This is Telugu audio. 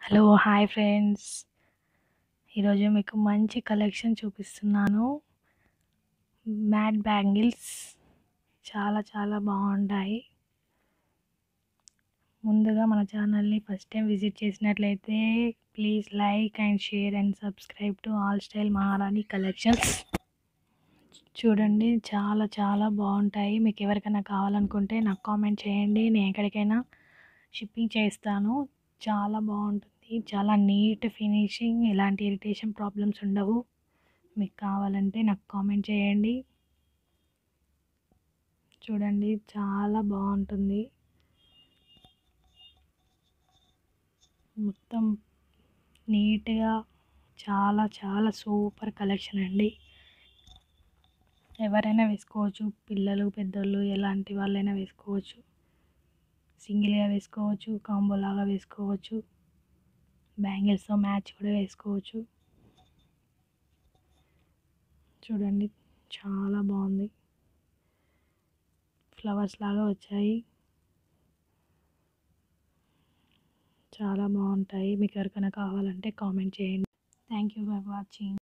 హలో హాయ్ ఫ్రెండ్స్ ఈరోజు మీకు మంచి కలెక్షన్ చూపిస్తున్నాను మ్యాట్ బ్యాంగిల్స్ చాలా చాలా బాగుంటాయి ముందుగా మన ఛానల్ని ఫస్ట్ టైం విజిట్ చేసినట్లయితే please like and share and subscribe to all style Maharani collections చూడండి చాలా చాలా బాగుంటాయి మీకు ఎవరికైనా కావాలనుకుంటే నాకు కామెంట్ చేయండి నేను ఎక్కడికైనా షిప్పింగ్ చేస్తాను చాలా బాగుంటుంది చాలా నీట్ ఫినిషింగ్ ఎలాంటి ఇరిటేషన్ ప్రాబ్లమ్స్ ఉండవు మీకు కావాలంటే నాకు కామెంట్ చేయండి చూడండి చాలా బాగుంటుంది మొత్తం నీట్గా చాలా చాలా సూపర్ కలెక్షన్ అండి ఎవరైనా వేసుకోవచ్చు పిల్లలు పెద్దోళ్ళు ఎలాంటి వాళ్ళైనా వేసుకోవచ్చు సింగిల్గా వేసుకోవచ్చు కాంబో లాగా వేసుకోవచ్చు బ్యాంగిల్స్తో మ్యాచ్ కూడా వేసుకోవచ్చు చూడండి చాలా బాగుంది ఫ్లవర్స్ లాగా వచ్చాయి చాలా బాగుంటాయి మీకు ఎవరికైనా కావాలంటే కామెంట్ చేయండి థ్యాంక్ యూ ఫర్ వాచింగ్